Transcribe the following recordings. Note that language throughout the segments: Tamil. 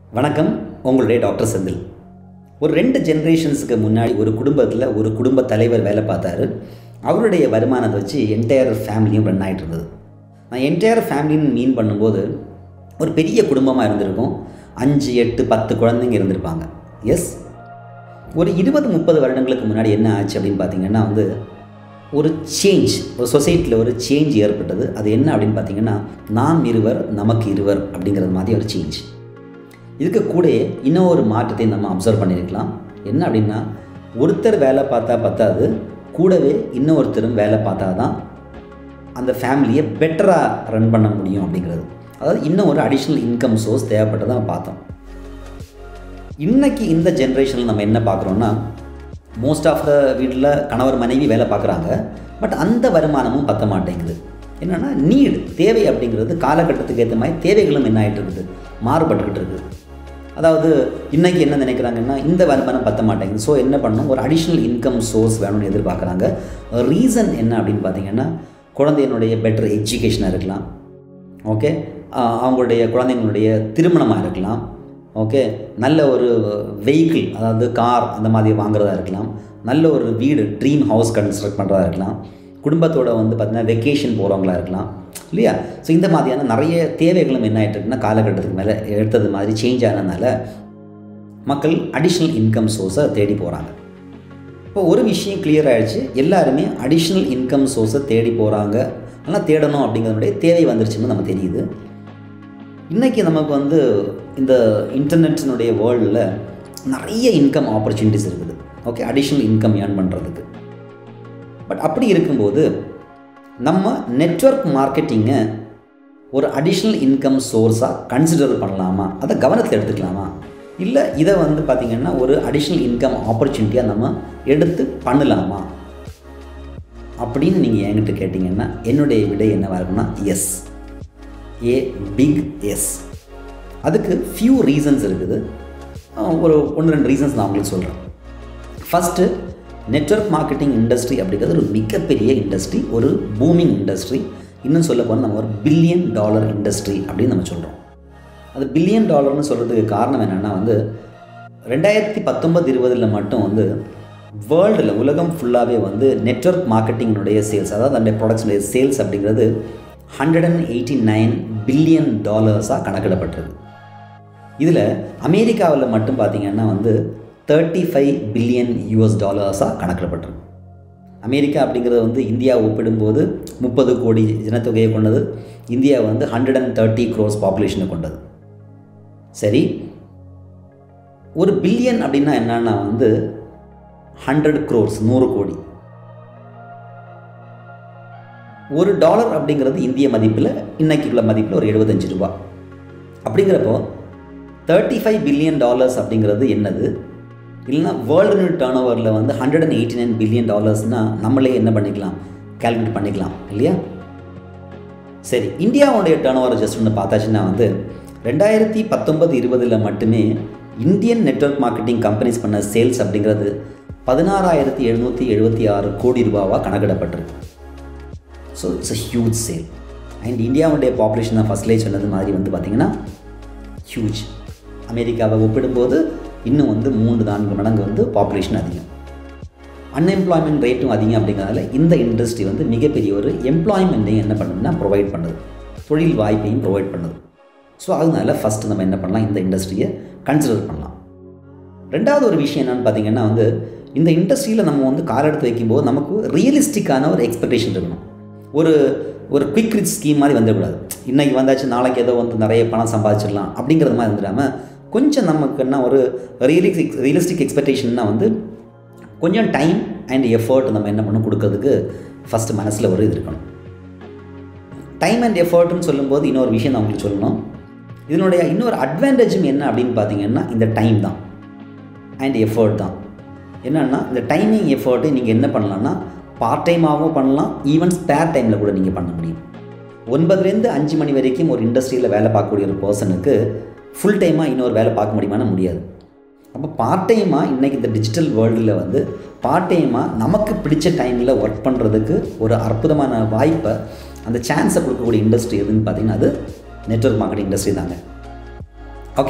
வணக்கம் உங்களுடைய டாக்டர் செந்தில் ஒரு ரெண்டு ஜென்ரேஷன்ஸுக்கு முன்னாடி ஒரு குடும்பத்தில் ஒரு குடும்ப தலைவர் வேலை பார்த்தாரு அவருடைய வருமானத்தை வச்சு என்டையர் ஃபேமிலியும் ரன் ஆகிட்டு இருந்தது நான் என்டையர் ஃபேமிலின்னு மீன் பண்ணும்போது ஒரு பெரிய குடும்பமாக இருந்திருக்கும் அஞ்சு எட்டு பத்து குழந்தைங்க இருந்திருப்பாங்க எஸ் ஒரு இருபது முப்பது வருடங்களுக்கு முன்னாடி என்ன ஆச்சு அப்படின்னு பார்த்தீங்கன்னா வந்து ஒரு சேஞ்ச் ஒரு சொசைட்டியில் ஒரு சேஞ்ச் ஏற்பட்டது அது என்ன அப்படின்னு பார்த்தீங்கன்னா நாம் இருவர் நமக்கு இருவர் அப்படிங்கிறது மாதிரி ஒரு சேஞ்ச் இதுக்கு கூட இன்னும் ஒரு மாற்றத்தை நம்ம அப்சர்வ் பண்ணியிருக்கலாம் என்ன அப்படின்னா ஒருத்தர் வேலை பார்த்தா பத்தாது கூடவே இன்னொருத்தரும் வேலை பார்த்தா தான் அந்த ஃபேமிலியை பெட்டராக ரன் பண்ண முடியும் அப்படிங்கிறது அதாவது இன்னும் ஒரு அடிஷ்னல் இன்கம் சோர்ஸ் தேவைப்பட்டதாக பார்த்தோம் இன்னைக்கு இந்த ஜென்ரேஷனில் நம்ம என்ன பார்க்குறோன்னா மோஸ்ட் ஆஃப் த வீட்டில் கணவர் மனைவி வேலை பார்க்குறாங்க பட் அந்த வருமானமும் பத்த மாட்டேங்குது என்னென்னா நீடு தேவை அப்படிங்கிறது காலகட்டத்துக்கு ஏற்ற மாதிரி தேவைகளும் என்ன ஆகிட்டு இருக்குது மாறுபட்டுக்கிட்டு இருக்குது அதாவது இன்றைக்கி என்ன நினைக்கிறாங்கன்னா இந்த வருமானம் பத்த மாட்டேங்குது ஸோ என்ன பண்ணணும் ஒரு அடிஷ்னல் இன்கம் சோர்ஸ் வேணும்னு எதிர்பார்க்குறாங்க ரீசன் என்ன அப்படின்னு பார்த்தீங்கன்னா குழந்தையினுடைய பெட்டர் எஜுகேஷனாக இருக்கலாம் ஓகே அவங்களுடைய குழந்தைங்களுடைய திருமணமாக இருக்கலாம் ஓகே நல்ல ஒரு வெஹிக்கிள் அதாவது கார் அந்த மாதிரி வாங்குறதா இருக்கலாம் நல்ல ஒரு வீடு ட்ரீம் ஹவுஸ் கன்ஸ்ட்ரக்ட் பண்ணுறதா இருக்கலாம் குடும்பத்தோட வந்து பார்த்திங்கன்னா வெக்கேஷன் போகிறவங்களா இருக்கலாம் இல்லையா ஸோ இந்த மாதிரியான நிறைய தேவைகளும் என்ன ஆகிட்டு இருக்குன்னா காலகட்டத்துக்கு மேலே எடுத்தது மாதிரி சேஞ்ச் ஆனதுனால மக்கள் அடிஷ்னல் இன்கம் சோர்ஸை தேடி போகிறாங்க இப்போ ஒரு விஷயம் கிளியர் ஆகிடுச்சு எல்லாருமே அடிஷ்னல் இன்கம் சோர்ஸை தேடி போகிறாங்க ஆனால் தேடணும் அப்படிங்கிறதுடைய தேவை வந்துருச்சுன்னு நம்ம தெரியுது இன்றைக்கி நமக்கு வந்து இந்த இன்டர்நெட்னுடைய வேர்ல்டில் நிறைய இன்கம் ஆப்பர்ச்சுனிட்டிஸ் இருக்குது ஓகே அடிஷ்னல் இன்கம் ஏர்ன் பண்ணுறதுக்கு பட் அப்படி இருக்கும்போது நம்ம நெட்ஒர்க் மார்க்கெட்டிங்கை ஒரு அடிஷ்னல் இன்கம் சோர்ஸாக கன்சிடர் பண்ணலாமா அதை கவனத்தில் எடுத்துக்கலாமா இல்லை இதை வந்து பார்த்திங்கன்னா ஒரு அடிஷ்னல் இன்கம் ஆப்பர்ச்சுனிட்டியாக நம்ம எடுத்து பண்ணலாமா அப்படின்னு நீங்கள் என்கிட்ட கேட்டிங்கன்னா என்னுடைய விடை என்னவாக இருக்குன்னா எஸ் ஏ பிக் எஸ் அதுக்கு ஃபியூ ரீசன்ஸ் இருக்குது ஒரு ஒன்று ரெண்டு ரீசன்ஸ் நான் உங்களுக்கு சொல்கிறேன் ஃபஸ்ட்டு நெட்ஒர்க் மார்க்கெட்டிங் இண்டஸ்ட்ரி அப்படிங்கிறது ஒரு மிகப்பெரிய இண்டஸ்ட்ரி ஒரு பூமிங் இண்டஸ்ட்ரி இன்னும் சொல்ல போனால் நம்ம ஒரு பில்லியன் டாலர் இண்டஸ்ட்ரி அப்படின்னு நம்ம சொல்கிறோம் அது பில்லியன் டாலர்னு சொல்கிறதுக்கு காரணம் என்னென்னா வந்து ரெண்டாயிரத்தி பத்தொம்பது இருபதில் மட்டும் வந்து வேர்ல்டில் உலகம் ஃபுல்லாகவே வந்து நெட்ஒர்க் மார்க்கெட்டிங்கினுடைய சேல்ஸ் அதாவது அந்த ப்ராடக்ட்ஸுடைய சேல்ஸ் அப்படிங்கிறது hundred and eighty nine billion டாலர்ஸாக கணக்கிடப்பட்டிருக்கு இதில் அமெரிக்காவில் மட்டும் பார்த்திங்கன்னா வந்து தேர்ட்டி ஃபைவ் பில்லியன் யூஎஸ் டாலர்ஸாக கணக்கிடப்பட்டிருக்கு அமெரிக்கா அப்படிங்கிறது வந்து இந்தியா ஒப்பிடும்போது முப்பது கோடி ஜனத்தொகையை கொண்டது இந்தியா வந்து ஹண்ட்ரட் அண்ட் தேர்ட்டி க்ரோஸ் பாப்புலேஷனை கொண்டது சரி ஒரு பில்லியன் அப்படின்னா என்னன்னா வந்து ஹண்ட்ரட் க்ரோர்ஸ் நூறு கோடி ஒரு டாலர் அப்படிங்கிறது இந்திய மதிப்பில் இன்னைக்கு உள்ள மதிப்பில் ஒரு எழுபத்தஞ்சு ரூபா அப்படிங்கிறப்போ தேர்ட்டி ஃபைவ் பில்லியன் டாலர்ஸ் அப்படிங்கிறது என்னது இல்லைனா வேர்ல்டு டேர்ன் ஓவரில் வந்து hundred and eighty nine billion டாலர்ஸ்னால் நம்மளே என்ன பண்ணிக்கலாம் கேல்குலேட் பண்ணிக்கலாம் இல்லையா சரி இந்தியாவுடைய டேர்ன் ஓவர் ஜஸ்ட் ஒன்று பார்த்தாச்சுன்னா வந்து ரெண்டாயிரத்தி பத்தொன்பது இருபதில் மட்டுமே இந்தியன் நெட்ஒர்க் மார்க்கெட்டிங் கம்பெனிஸ் பண்ண சேல்ஸ் அப்படிங்கிறது பதினாறாயிரத்தி எழுநூற்றி எழுபத்தி ஆறு கோடி ரூபாவாக கணக்கிடப்பட்டிருக்கு so it's a huge sale and இந்தியாவுடைய பாப்புலேஷன் தான் ஃபஸ்ட்லேயே சொன்னது மாதிரி வந்து பார்த்திங்கன்னா ஹியூஜ் அமெரிக்காவை ஒப்பிடும்போது இன்னும் வந்து மூன்று நான்கு மடங்கு வந்து பாப்புலேஷன் அதிகம் அன்எம்ப்ளாய்மெண்ட் ரேட்டும் அதிகம் அப்படிங்கிறதால இந்த இண்டஸ்ட்ரி வந்து மிகப்பெரிய ஒரு எம்ப்ளாய்மெண்ட்டையும் என்ன பண்ணுதுன்னா ப்ரொவைட் பண்ணுது தொழில் வாய்ப்பையும் ப்ரொவைட் பண்ணுது ஸோ அதனால ஃபஸ்ட்டு நம்ம என்ன பண்ணலாம் இந்த இண்டஸ்ட்ரியை கன்சிடர் பண்ணலாம் ரெண்டாவது ஒரு விஷயம் என்னென்னு பார்த்தீங்கன்னா வந்து இந்த இண்டஸ்ட்ரியில் நம்ம வந்து கால் எடுத்து வைக்கும்போது நமக்கு ரியலிஸ்டிக்கான ஒரு எக்ஸ்பெக்டேஷன் இருக்கணும் ஒரு ஒரு குயிக் ரிச் ஸ்கீம் மாதிரி வந்துடக்கூடாது இன்றைக்கி வந்தாச்சு நாளைக்கு ஏதோ வந்து நிறைய பணம் சம்பாதிச்சிடலாம் அப்படிங்கிறது மாதிரி இருந்துடாமல் கொஞ்சம் நமக்கு என்ன ஒரு ரியலிஸ்டிக் ரியலிஸ்டிக் எக்ஸ்பெக்டேஷன்னா வந்து கொஞ்சம் டைம் அண்ட் எஃபர்ட் நம்ம என்ன பண்ணணும் கொடுக்கறதுக்கு ஃபஸ்ட்டு மனசில் ஒரு இது இருக்கணும் டைம் அண்ட் எஃபர்ட்னு சொல்லும்போது இன்னொரு விஷயம் நான் உங்களுக்கு சொல்லணும் இதனுடைய இன்னொரு அட்வான்டேஜும் என்ன அப்படின்னு பார்த்தீங்கன்னா இந்த டைம் தான் அண்ட் எஃபர்ட் தான் என்னென்னா இந்த டைமிங் எஃபர்ட்டை நீங்கள் என்ன பண்ணலான்னா பார்ட் டைமாகவும் பண்ணலாம் ஈவன் ஸ்பேர் டைமில் கூட நீங்கள் பண்ண முடியும் ஒன்பதுலேருந்து அஞ்சு மணி வரைக்கும் ஒரு இண்டஸ்ட்ரியில் வேலை பார்க்கக்கூடிய ஒரு பர்சனுக்கு ஃபுல் டைமாக இன்னொரு வேலை பார்க்க முடியுமானா முடியாது அப்போ பார்ட் டைமாக இன்றைக்கி இந்த டிஜிட்டல் வேர்ல்டில் வந்து பார்ட் டைமாக நமக்கு பிடிச்ச டைமில் ஒர்க் பண்ணுறதுக்கு ஒரு அற்புதமான வாய்ப்பை அந்த சான்ஸை கொடுக்கக்கூடிய இண்டஸ்ட்ரி எதுன்னு பார்த்தீங்கன்னா அது நெட்ஒர்க் மார்க்கெட்டிங் இண்டஸ்ட்ரி தாங்க ஓகே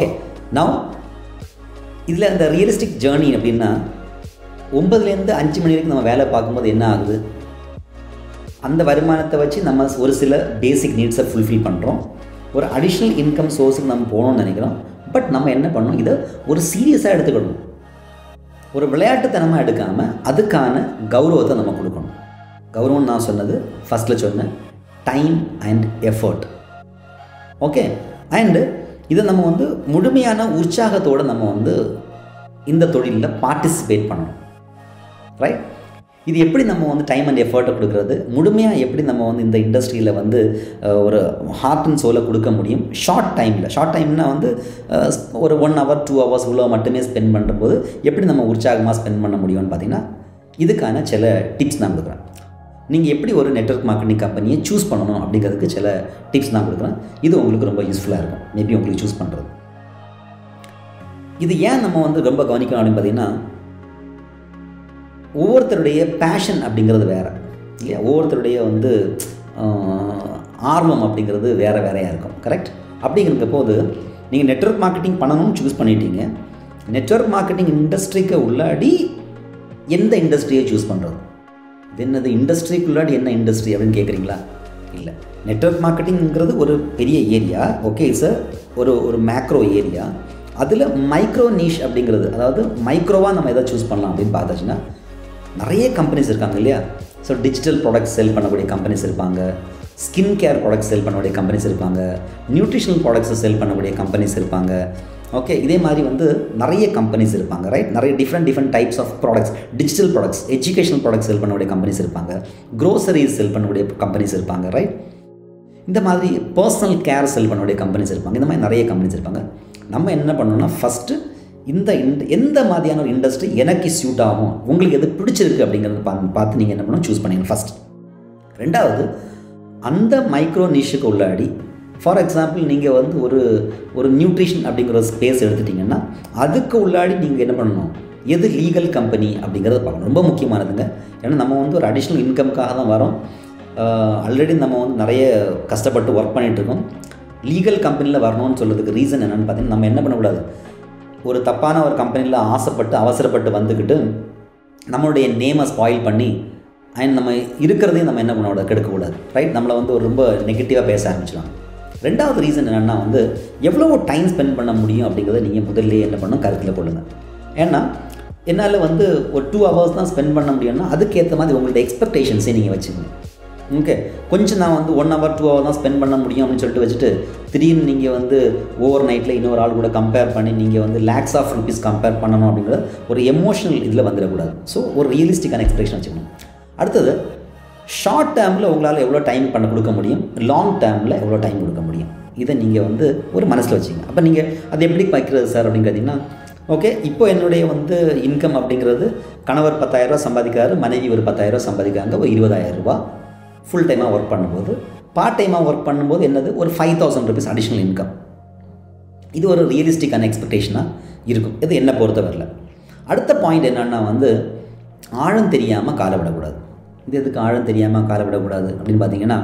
நான் இதில் அந்த ரியலிஸ்டிக் ஜேர்னி அப்படின்னா ஒம்பதுலேருந்து அஞ்சு மணி வரைக்கும் நம்ம வேலை பார்க்கும்போது என்ன ஆகுது அந்த வருமானத்தை வச்சு நம்ம ஒரு சில பேசிக் நீட்ஸை ஃபுல்ஃபில் பண்ணுறோம் ஒரு அடிஷ்னல் இன்கம் சோர்ஸுக்கு நம்ம போகணும்னு நினைக்கிறோம் பட் நம்ம என்ன பண்ணணும் இதை ஒரு சீரியஸாக எடுத்துக்கணும் ஒரு விளையாட்டுத்தனமாக எடுக்காமல் அதுக்கான கௌரவத்தை நம்ம கொடுக்கணும் கௌரவம் நான் சொன்னது ஃபஸ்ட்டில் சொன்னேன் time and effort okay and இதை நம்ம வந்து முழுமையான உற்சாகத்தோடு நம்ம வந்து இந்த தொழிலில் பார்ட்டிசிபேட் பண்ணணும் ரைட் இது எப்படி நம்ம வந்து டைம் அண்ட் எஃபர்ட்டை கொடுக்குறது முழுமையாக எப்படி நம்ம வந்து இந்த இண்டஸ்ட்ரியில் வந்து அஹ், ஒரு ஹார்ட் அண்ட் சோலை கொடுக்க முடியும் ஷார்ட் டைமில் ஷார்ட் டைம்னா வந்து அஹ், ஒரு ஒன் ஹவர் டூ ஹவர்ஸ் உள்ள மட்டுமே ஸ்பெண்ட் பண்ணும்போது எப்படி நம்ம உற்சாகமாக ஸ்பெண்ட் பண்ண முடியும்னு பார்த்தீங்கன்னா இதுக்கான சில டிப்ஸ் நான் கொடுக்குறேன் நீங்கள் எப்படி ஒரு நெட்வொர்க் மார்க்கெட்டிங் கம்பெனியை சூஸ் பண்ணணும் அப்படிங்கிறதுக்கு சில டிப்ஸ் நான் கொடுக்குறேன் இது உங்களுக்கு ரொம்ப யூஸ்ஃபுல்லாக இருக்கும் மேபி உங்களுக்கு சூஸ் பண்ணுறது இது ஏன் நம்ம வந்து ரொம்ப கவனிக்கணும் அப்படின்னு பார்த்தீங்கன்னா ஒவ்வொருத்தருடைய பேஷன் அப்படிங்கிறது வேறு இல்லையா ஒவ்வொருத்தருடைய வந்து ஆஹ், ஆர்வம் அப்படிங்கிறது வேறு வேறையாக இருக்கும் கரெக்ட் அப்படிங்கிறப்ப போது நீங்கள் நெட்வொர்க் மார்க்கெட்டிங் பண்ணணும்னு சூஸ் பண்ணிட்டீங்க நெட்வொர்க் மார்க்கெட்டிங் இண்டஸ்ட்ரிக்கு உள்ளாடி எந்த இண்டஸ்ட்ரியை சூஸ் பண்ணுறது இது என்னது இண்டஸ்ட்ரிக்குள்ளாடி என்ன இண்டஸ்ட்ரி அப்படின்னு கேட்குறீங்களா இல்லை நெட்வொர்க் மார்க்கெட்டிங்கிறது ஒரு பெரிய ஏரியா ஓகே இட்ஸ் ஒரு ஒரு மேக்ரோ ஏரியா அதில் மைக்ரோ நீஷ் அப்படிங்கிறது அதாவது மைக்ரோவாக நம்ம எதை சூஸ் பண்ணலாம் அப்படின்னு பார்த்தாச்சுன்னா நிறைய கம்பெனிஸ் இருக்காங்க இல்லையா ஸோ டிஜிட்டல் ப்ராடக்ட்ஸ் செல் பண்ணக்கூடிய கம்பெனிஸ் இருப்பாங்க ஸ்கின் கேர் ப்ராடக்ட்ஸ் செல் பண்ணக்கூடிய கம்பெனிஸ் இருப்பாங்க நியூட்ரிஷனல் ப்ராடக்ட்ஸை செல் பண்ணக்கூடிய கம்பெனிஸ் இருப்பாங்க ஓகே இதே மாதிரி வந்து நிறைய கம்பெனிஸ் இருப்பாங்க ரைட் நிறைய different different types of products digital products educational products sell பண்ணக்கூடிய கம்பெனிஸ் இருப்பாங்க க்ரோசரிஸ் செல் பண்ணக்கூடிய கம்பெனிஸ் இருப்பாங்க ரைட் இந்த மாதிரி பர்சனல் கேர் செல் பண்ணக்கூடிய கம்பெனிஸ் இருப்பாங்க இந்த மாதிரி நிறைய கம்பெனிஸ் இருப்பாங்க நம்ம என்ன பண்ணணும்னா ஃபஸ்ட்டு இந்த இந்த எந்த மாதிரியான ஒரு இண்டஸ்ட்ரி எனக்கு சூட் ஆகும் உங்களுக்கு எது பிடிச்சிருக்கு அப்படிங்கிறத பா பார்த்து நீங்கள் என்ன பண்ணணும் சூஸ் பண்ணிங்க ஃபஸ்ட் ரெண்டாவது அந்த மைக்ரோ நிஷுக்கு உள்ளாடி ஃபார் எக்ஸாம்பிள் நீங்கள் வந்து ஒரு ஒரு நியூட்ரிஷன் அப்படிங்கிற ஒரு ஸ்பேஸ் எடுத்துட்டிங்கன்னா அதுக்கு உள்ளாடி நீங்கள் என்ன பண்ணணும் எது லீகல் கம்பெனி அப்படிங்கிறத பார்க்கணும் ரொம்ப முக்கியமானதுங்க ஏன்னா நம்ம வந்து ஒரு அடிஷ்னல் இன்கம்காக தான் வரோம் ஆல்ரெடி நம்ம வந்து நிறைய கஷ்டப்பட்டு ஒர்க் பண்ணிகிட்ருக்கோம் லீகல் கம்பெனியில் வரணும்னு சொல்கிறதுக்கு ரீசன் என்னென்னு பார்த்தீங்கன்னா நம்ம என்ன பண்ணக்கூடாது ஒரு தப்பான ஒரு கம்பெனியில் ஆசைப்பட்டு அவசரப்பட்டு வந்துக்கிட்டு நம்மளுடைய நேமை ஸ்பாயில் பண்ணி அண்ட் நம்ம இருக்கிறதையும் நம்ம என்ன பண்ணக்கூடாது கெடுக்கக்கூடாது ரைட் நம்மளை வந்து ஒரு ரொம்ப நெகட்டிவாக பேச ஆரம்பிச்சிடலாம் ரெண்டாவது ரீசன் என்னென்னா வந்து எவ்வளோ டைம் ஸ்பெண்ட் பண்ண முடியும் அப்படிங்கிறத நீங்கள் முதல்ல என்ன பண்ணணும் கருத்தில் கொள்ளுங்கள் ஏன்னா என்னால் வந்து ஒரு டூ ஹவர்ஸ் தான் ஸ்பெண்ட் பண்ண முடியும்னா அதுக்கேற்ற மாதிரி உங்களோட எக்ஸ்பெக்டேஷன்ஸே நீங்கள் வச்சுக்கணும் ஓகே கொஞ்சம் நான் வந்து ஒன் ஹவர் டூ ஹவர் தான் ஸ்பெண்ட் பண்ண முடியும் அப்படின்னு சொல்லிட்டு வச்சுட்டு திடீர்னு நீங்கள் வந்து ஓவர் நைட்டில் இன்னொரு ஆள் கூட கம்பேர் பண்ணி நீங்கள் வந்து லேக்ஸ் ஆஃப் ருபீஸ் கம்பேர் பண்ணணும் அப்படிங்கிற ஒரு எமோஷனல் இதில் வந்துடக்கூடாது ஸோ ஒரு ரியலிஸ்டிக்கான எக்ஸ்பெக்டேஷன் வச்சுக்கணும் அடுத்தது ஷார்ட் டேர்மில் உங்களால் எவ்வளோ டைம் பண்ண கொடுக்க முடியும் லாங் டேர்மில் எவ்வளோ டைம் கொடுக்க முடியும் இதை நீங்கள் வந்து ஒரு மனசில் வச்சுங்க அப்போ நீங்கள் அது எப்படி வைக்கிறது சார் அப்படின்னு கேட்டிங்கன்னா ஓகே இப்போ என்னுடைய வந்து இன்கம் அப்படிங்கிறது கணவர் பத்தாயிரரூபா சம்பாதிக்கிறாரு மனைவி ஒரு பத்தாயிரரூபா சம்பாதிக்கிறாங்க ஒரு இருபதாயிரம் ரூபா ஃபுல் டைமாக ஒர்க் பண்ணும்போது பார்ட் டைமாக ஒர்க் பண்ணும்போது என்னது ஒரு five thousand rupees additional income இது ஒரு ரியலிஸ்டிக்கான எக்ஸ்பெக்டேஷனாக இருக்கும் இது என்னை பொறுத்தவரையில் அடுத்த பாயிண்ட் என்னென்னா வந்து ஆழம் தெரியாமல் காலை விடக்கூடாது இது எதுக்கு ஆழம் தெரியாமல் காலை விடக்கூடாது அப்படின்னு பார்த்தீங்கன்னா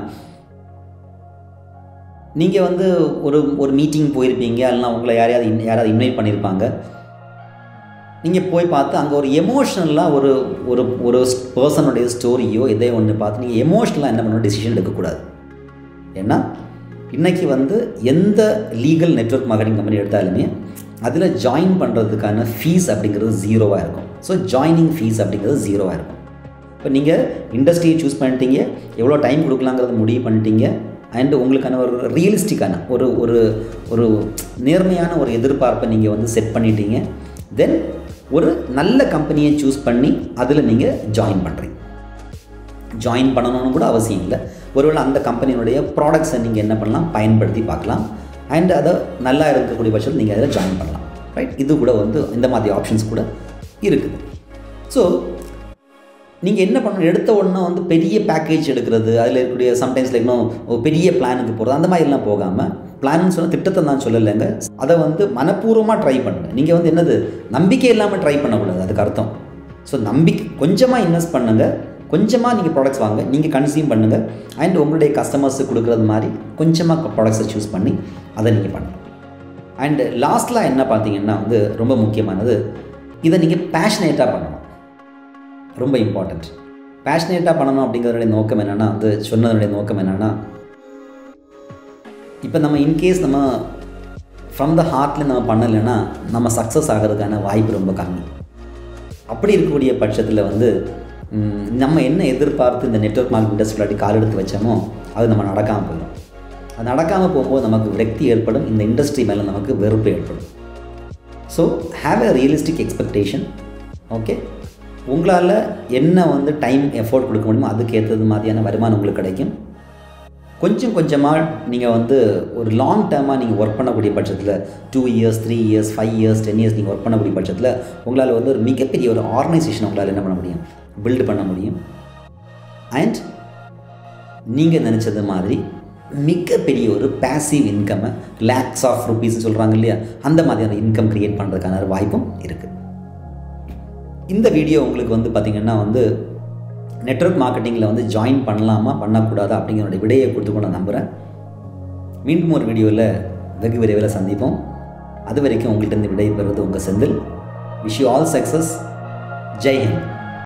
நீங்கள் வந்து ஒரு ஒரு மீட்டிங் போயிருப்பீங்க இல்லைனா உங்களை யாரையாவது இன்- யாராவது இன்வைட் பண்ணியிருப்பாங்க நீங்கள் போய் பார்த்து அங்கே ஒரு எமோஷ்னலாக ஒரு ஒரு ஒரு பர்சனுடைய ஸ்டோரியோ எதோ ஒன்று பார்த்து நீங்கள் எமோஷ்னலாக என்ன பண்ணணும் டிசிஷன் எடுக்கக்கூடாது ஏன்னா இன்றைக்கி வந்து எந்த லீகல் நெட்வொர்க் மார்க்கெட்டிங் கம்பெனி எடுத்தாலுமே அதில் ஜாயின் பண்ணுறதுக்கான ஃபீஸ் அப்படிங்கிறது ஜீரோவாக இருக்கும் ஸோ ஜாயினிங் ஃபீஸ் அப்படிங்கிறது ஜீரோவாக இருக்கும் இப்போ நீங்கள் இண்டஸ்ட்ரியை சூஸ் பண்ணிட்டீங்க எவ்வளோ டைம் கொடுக்கலாங்கிறத முடிவு பண்ணிட்டீங்க அண்ட் உங்களுக்கான ஒரு ரியலிஸ்டிக்கான ஒரு ஒரு ஒரு நேர்மையான ஒரு எதிர்பார்ப்பை நீங்கள் வந்து செட் பண்ணிட்டீங்க தென் ஒரு நல்ல கம்பெனியை சூஸ் பண்ணி அதில் நீங்கள் ஜாயின் பண்ணுறீங்க ஜாயின் பண்ணணும்னு கூட அவசியம் இல்லை ஒருவேளை அந்த கம்பெனியினுடைய ப்ராடக்ட்ஸை நீங்கள் என்ன பண்ணலாம் பயன்படுத்தி பார்க்கலாம் அண்ட் அதை நல்லா இருக்கக்கூடிய பட்சத்தில் நீங்கள் அதில் ஜாயின் பண்ணலாம் ரைட் இது கூட வந்து இந்த மாதிரி ஆப்ஷன்ஸ் கூட இருக்குது ஸோ நீங்கள் என்ன பண்ணணும் எடுத்த உடனே வந்து பெரிய பேக்கேஜ் எடுக்கிறது அதில் இருக்கக்கூடிய சம்டைம்ஸில் இன்னும் ஒரு பெரிய பிளானுக்கு போகிறது அந்த மாதிரிலாம் போகாமல் பிளான்னு சொன்ன திட்டத்தை நான் சொல்லலைங்க அதை வந்து மனப்பூர்வமாக ட்ரை பண்ணுங்கள் நீங்கள் வந்து என்னது நம்பிக்கை இல்லாமல் ட்ரை பண்ணக்கூடாது அதுக்கு அர்த்தம் ஸோ நம்பிக்கை கொஞ்சமாக இன்வெஸ்ட் பண்ணுங்கள் கொஞ்சமாக நீங்கள் ப்ராடக்ட்ஸ் வாங்க நீங்கள் கன்சியூம் பண்ணுங்கள் அண்ட் உங்களுடைய கஸ்டமர்ஸுக்கு கொடுக்குறது மாதிரி கொஞ்சமாக ப்ராடக்ட்ஸை சூஸ் பண்ணி அதை நீங்கள் பண்ணலாம் அண்டு லாஸ்ட்டில் என்ன பார்த்தீங்கன்னா வந்து ரொம்ப முக்கியமானது இதை நீங்கள் பேஷனேட்டாக பண்ணணும் ரொம்ப இம்பார்ட்டண்ட் பேஷனேட்டாக பண்ணணும் அப்படிங்கிறதுடைய நோக்கம் என்னென்னா வந்து சொன்னதனுடைய நோக்கம் என்னென்னா இப்போ நம்ம இன்கேஸ் நம்ம ஃப்ரம் த ஹார்ட்டில் நம்ம பண்ணலைன்னா நம்ம சக்ஸஸ் ஆகிறதுக்கான வாய்ப்பு ரொம்ப கம்மி அப்படி இருக்கக்கூடிய பட்சத்தில் வந்து ம், நம்ம என்ன எதிர்பார்த்து இந்த நெட்ஒர்க் மார்க்கெட் இண்டஸ்ட்ரியில் கால் எடுத்து வச்சோமோ அது நம்ம நடக்காமல் போயிடும் அது நடக்காமல் போகும்போது நமக்கு விரக்தி ஏற்படும் இந்த இண்டஸ்ட்ரி மேலே நமக்கு வெறுப்பு ஏற்படும் so have a realistic expectation okay உங்களால் என்ன வந்து டைம் எஃபோர்ட் கொடுக்க முடியுமோ அதுக்கு ஏற்றது மாதிரியான வருமானம் உங்களுக்கு கிடைக்கும் கொஞ்சம் கொஞ்சமாக நீங்கள் வந்து ஒரு லாங் டேர்மாக நீங்கள் ஒர்க் பண்ணக்கூடிய பட்சத்தில் two years three years five years ten years நீங்கள் ஒர்க் பண்ணக்கூடிய பட்சத்தில் உங்களால் வந்து ஒரு மிகப்பெரிய ஒரு ஆர்கனைசேஷன் உங்களால் என்ன பண்ண முடியும் பில்டு பண்ண முடியும் அண்ட் நீங்கள் நினச்சது மாதிரி மிகப்பெரிய ஒரு பேசிவ் இன்கம்மை லேக்ஸ் ஆஃப் ருபீஸ் சொல்கிறாங்க இல்லையா அந்த மாதிரியான இன்கம் க்ரியேட் பண்ணுறதுக்கான ஒரு வாய்ப்பும் இருக்குது இந்த வீடியோ உங்களுக்கு வந்து பார்த்திங்கன்னா வந்து நெட்வொர்க் மார்க்கெட்டிங்கில் வந்து ஜாயின் பண்ணலாமா பண்ணக்கூடாதா அப்படிங்கிற விடையை கொடுத்து நான் நம்புகிறேன் மீண்டும் ஒரு வீடியோவில் வெகு விரைவில் சந்திப்போம் அது வரைக்கும் உங்கள்கிட்ட இருந்து விடை பெறுவது உங்கள் Senthil wish you all success ஜெய் ஹிந்த்